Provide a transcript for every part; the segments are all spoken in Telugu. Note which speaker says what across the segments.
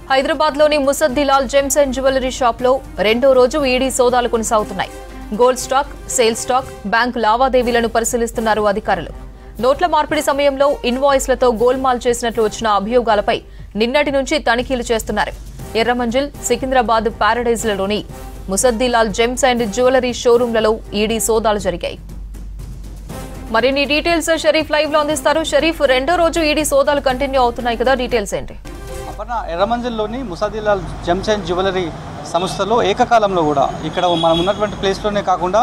Speaker 1: హైదరాబాద్ లోని Musaddilal gems and jewellery shop లో రెండో రోజు ఈడీ సోదాలు కొనసాగుతున్నాయి gold stock sale stock bank లావాదేవీలను పరిశీలిస్తున్నారు అధికారులు నోట్ల మార్పిడి సమయంలో ఇన్వాయిస్లతో గోల్మాల్ చేసినట్లు వచ్చిన అభియోగాలపై నిన్నటి నుంచి తనిఖీలు చేస్తున్నారు ఎర్రమంజిల్ సికింద్రాబాద్ ప్యారడైజ్లలోని ముసద్దిలాల్ జెమ్స్ అండ్ జ్యువెలరీ షోరూంలలో ఈడీ సోదాలు జరిగాయి మరిన్ని డీటెయిల్స్ షరీఫ్ లైవ్ లో అందిస్తారు షరీఫ్ రెండో రోజు ఈడీ సోదాలు కంటిన్యూ అవుతున్నాయి కదా డీటెయిల్స్ ఏంటి
Speaker 2: అపర్ణ ఎర్రమంజిల్లోని ముసాదిలాల్ జెమ్స్ అండ్ జ్యువెలరీ సంస్థలో ఏకకాలంలో కూడా ఇక్కడ మనం ఉన్నటువంటి ప్లేస్లోనే కాకుండా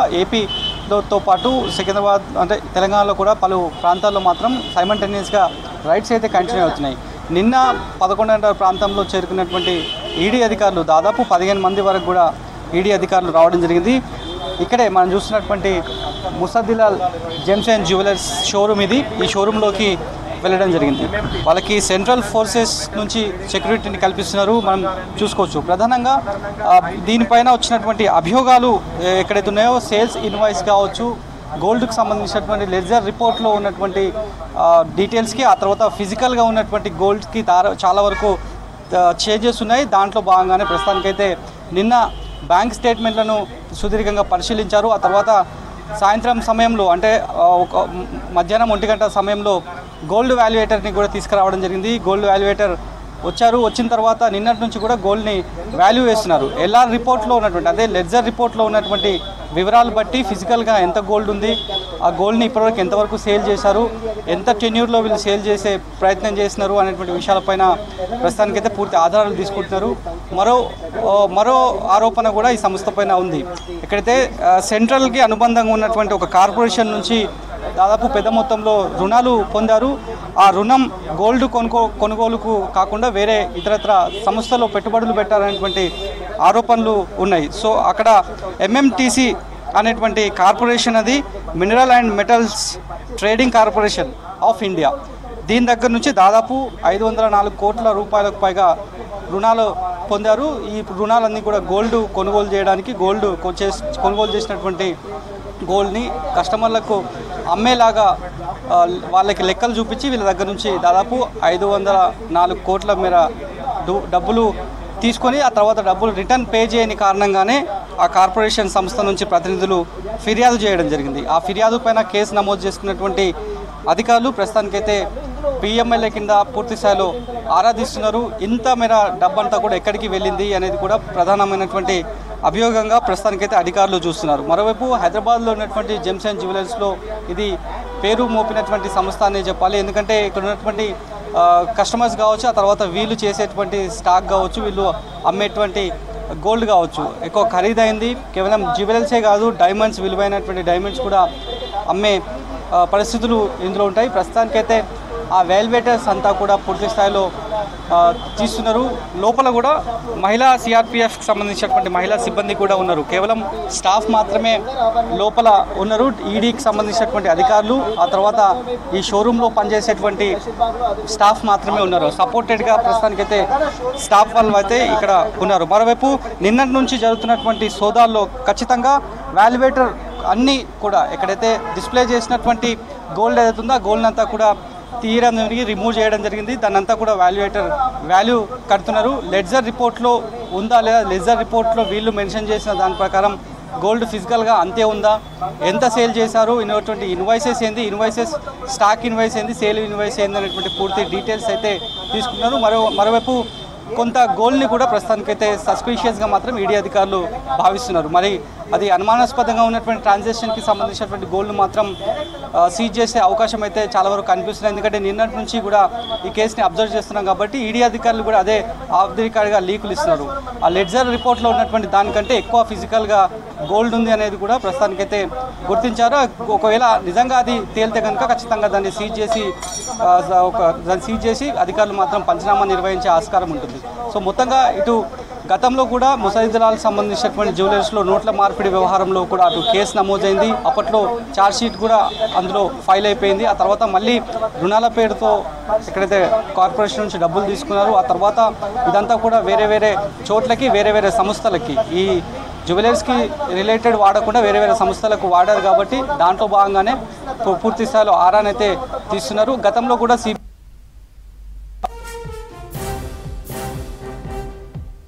Speaker 2: ఏపీతో పాటు సికింద్రాబాద్ అంటే తెలంగాణలో కూడా పలు ప్రాంతాల్లో మాత్రం సైమంటేనియస్గా రైడ్స్ అయితే కంటిన్యూ అవుతున్నాయి నిన్న పదకొండున్నర ప్రాంతంలో చేరుకున్నటువంటి ఈడీ అధికారులు దాదాపు పదిహేను మంది వరకు కూడా ఈడీ అధికారులు రావడం జరిగింది ఇక్కడే మనం చూస్తున్నటువంటి Musaddilal gems and jewellers showroom ఇది ఈ షోరూంలోకి వెళ్ళడం జరిగింది వాళ్ళకి సెంట్రల్ ఫోర్సెస్ నుంచి సెక్యూరిటీని కల్పిస్తున్నారు మనం చూసుకోవచ్చు ప్రధానంగా ఆ, దీనిపైన వచ్చినటువంటి అభియోగాలు ఏ, ఎక్కడైతే ఉన్నాయో సేల్స్ ఇన్వాయిస్ కావచ్చు గోల్డ్కి సంబంధించినటువంటి లెజర్ రిపోర్ట్లో ఉన్నటువంటి ఆ, డీటెయిల్స్కి ఆ తర్వాత ఫిజికల్గా ఉన్నటువంటి గోల్డ్కి దార చాలా వరకు చేంజెస్ ఉన్నాయి దాంట్లో భాగంగానే ప్రస్తుతానికైతే నిన్న బ్యాంక్ స్టేట్మెంట్లను సుదీర్ఘంగా పరిశీలించారు ఆ తర్వాత సాయంత్రం సమయంలో అంటే ఆ, ఒక మ- మధ్యాహ్నం ఒంటి గంట సమయంలో గోల్డ్ వాల్యుయేటర్ని కూడా తీసుకురావడం జరిగింది గోల్డ్ వాల్యుయేటర్ వచ్చారు వచ్చిన తర్వాత నిన్నటి నుంచి కూడా గోల్డ్ని వాల్యూ వేస్తున్నారు ఎల్ఆర్ రిపోర్ట్లో ఉన్నటువంటి అదే లెడ్జర్ రిపోర్ట్లో ఉన్నటువంటి వివరాలు బట్టి ఫిజికల్గా ఎంత గోల్డ్ ఉంది ఆ గోల్డ్ని ఇప్పటివరకు ఎంతవరకు సేల్ చేశారు ఎంత టెన్యూర్లో వీళ్ళు సేల్ చేసే ప్రయత్నం చేస్తున్నారు అనేటువంటి విషయాలపైన ప్రస్తుతానికైతే పూర్తి ఆధారాలు తీసుకుంటున్నారు మరో ఓ, మరో ఆరోపణ కూడా ఈ సంస్థ పైన ఉంది ఎక్కడైతే ఆ, సెంట్రల్కి అనుబంధంగా ఉన్నటువంటి ఒక కార్పొరేషన్ నుంచి దాదాపు పెద్ద మొత్తంలో రుణాలు పొందారు ఆ రుణం గోల్డ్ కొనుగో కొనుగోలుకు కాకుండా వేరే ఇతరత్ర సంస్థలో పెట్టుబడులు పెట్టారనేటువంటి ఆరోపణలు ఉన్నాయి సో అక్కడ ఎంఎంటీసీ అనేటువంటి కార్పొరేషన్ అది mineral and metals trading corporation of India దీని దగ్గర నుంచి దాదాపు ఐదు వందల నాలుగు కోట్ల రూపాయలకు పైగా రుణాలు పొందారు ఈ రుణాలన్నీ కూడా గోల్డ్ కొనుగోలు చేయడానికి గోల్డ్ కొ- చేస్- కొనుగోలు చేసినటువంటి గోల్డ్ని కస్టమర్లకు అమ్మేలాగా ఆ, వాళ్ళకి లెక్కలు చూపించి వీళ్ళ దగ్గర నుంచి దాదాపు ఐదు వందల నాలుగు కోట్ల మేర డు- డబ్బులు తీసుకొని ఆ తర్వాత డబ్బులు రిటర్న్ పే చేయని కారణంగానే ఆ కార్పొరేషన్ సంస్థ నుంచి ప్రతినిధులు ఫిర్యాదు చేయడం జరిగింది ఆ ఫిర్యాదు పైన కేసు నమోదు చేసుకున్నటువంటి అధికారులు ప్రస్తుతానికైతే పిఎంఎల్ఏ కింద పూర్తి స్థాయిలో ఆరాధిస్తున్నారు ఇంత మేర డబ్బంతా కూడా ఎక్కడికి వెళ్ళింది అనేది కూడా ప్రధానమైనటువంటి అభియోగంగా ప్రస్తుతానికైతే అధికారులు చూస్తున్నారు మరోవైపు హైదరాబాద్లో ఉన్నటువంటి జెమ్స్ అండ్ జ్యువెలర్స్లో ఇది పేరు మోపినటువంటి సంస్థ అనే చెప్పాలి ఎందుకంటే ఇక్కడ ఉన్నటువంటి ఆ, కస్టమర్స్ కావచ్చు ఆ తర్వాత వీళ్ళు చేసేటువంటి స్టాక్ కావచ్చు వీళ్ళు అమ్మేటువంటి గోల్డ్ కావచ్చు ఎక్కువ ఖరీదైంది కేవలం జ్యువెలర్సే కాదు డైమండ్స్ విలువైనటువంటి డైమండ్స్ కూడా అమ్మే ఆ, పరిస్థితులు ఇందులో ఉంటాయి ప్రస్తుతానికైతే ఆ వేల్వేటర్స్ అంతా కూడా పూర్తి స్థాయిలో ఆ, తీస్తున్నారు లోపల కూడా మహిళా సిఆర్పిఎఫ్కి సంబంధించినటువంటి మహిళా సిబ్బంది కూడా ఉన్నారు కేవలం స్టాఫ్ మాత్రమే లోపల ఉన్నారు ఈడీకి సంబంధించినటువంటి అధికారులు ఆ తర్వాత ఈ షోరూంలో పనిచేసేటువంటి స్టాఫ్ మాత్రమే ఉన్నారు సపోర్టెడ్గా ప్రస్తుతానికైతే స్టాఫ్ వాళ్ళు అయితే ఇక్కడ ఉన్నారు మరోవైపు నిన్నటి నుంచి జరుగుతున్నటువంటి సోదాల్లో ఖచ్చితంగా వాల్యుయేటర్ అన్నీ కూడా ఎక్కడైతే డిస్ప్లే చేసినటువంటి గోల్డ్ ఏదైతే ఉందో ఆ గోల్డ్ అంతా కూడా తీయడం జరిగి రిమూవ్ చేయడం జరిగింది దాన్ని అంతా కూడా వాల్యుయేటర్ వాల్యూ కడుతున్నారు లెడ్జర్ రిపోర్ట్లో ఉందా లేదా లెడ్జర్ రిపోర్ట్లో వీళ్ళు మెన్షన్ చేసిన దాని ప్రకారం గోల్డ్ ఫిజికల్గా అంతే ఉందా ఎంత సేల్ చేశారు ఇన్నటువంటి ఇన్వాయిసెస్ ఏంది ఇన్వాయిసెస్ స్టాక్ ఇన్వాయిస్ ఏంది సేల్ ఇన్వాయిస్ ఏంది అనేటువంటి పూర్తి డీటెయిల్స్ అయితే తీసుకున్నారు మరో మరోవైపు కొంత గోల్డ్ని కూడా ప్రస్తుతానికైతే సస్పీషియస్గా మాత్రం ఈడీ అధికారులు భావిస్తున్నారు మరి అది అనుమానాస్పదంగా ఉన్నటువంటి ట్రాన్సాక్షన్కి సంబంధించినటువంటి గోల్డ్ మాత్రం ఆ, సీజ్ చేసే అవకాశం అయితే చాలా వరకు కనిపిస్తుంది ఎందుకంటే నిన్నటి నుంచి కూడా ఈ కేసుని అబ్జర్వ్ చేస్తున్నాం కాబట్టి ఈడీ అధికారులు కూడా అదే ఆఫ్రికాడ్గా లీకులు ఇస్తున్నారు ఆ లెడ్జర్ రిపోర్ట్లో ఉన్నటువంటి దానికంటే ఎక్కువ ఫిజికల్గా గోల్డ్ ఉంది అనేది కూడా ప్రస్తుతానికైతే గుర్తించారు ఒకవేళ నిజంగా అది తేలితే కనుక ఖచ్చితంగా దాన్ని సీజ్ చేసి ఆ, ఒక దాన్ని సీజ్ చేసి అధికారులు మాత్రం పంచనామా నిర్వహించే ఆస్కారం ఉంటుంది సో మొత్తంగా ఇటు గతంలో కూడా ముసైదులాలకు సంబంధించినటువంటి జ్యువెలర్స్లో నోట్ల మార్పిడి వ్యవహారంలో కూడా అటు కేసు నమోదైంది అప్పట్లో ఛార్జ్ షీట్ కూడా అందులో ఫైల్ అయిపోయింది ఆ తర్వాత మళ్ళీ రుణాల పేరుతో ఎక్కడైతే కార్పొరేషన్ నుంచి డబ్బులు తీసుకున్నారు ఆ తర్వాత ఇదంతా కూడా వేరే వేరే చోట్లకి వేరే వేరే సంస్థలకి ఈ జ్యువెలర్స్కి రిలేటెడ్ వాడకుండా వేరే వేరే సంస్థలకు వాడారు కాబట్టి దాంట్లో భాగంగానే పూ- పూర్తి స్థాయిలో ఆరానైతే తీస్తున్నారు గతంలో కూడా సి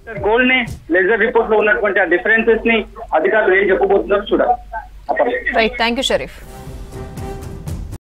Speaker 3: గోల్డ్ ని లెజర్ రిపోర్ట్ లో ఉన్నటువంటి ఆ డిఫరెన్సెస్ ని అధికారులు ఏం చెప్పబోతున్నారో చూడాలి
Speaker 1: రైట్ థ్యాంక్ యూ షరీఫ్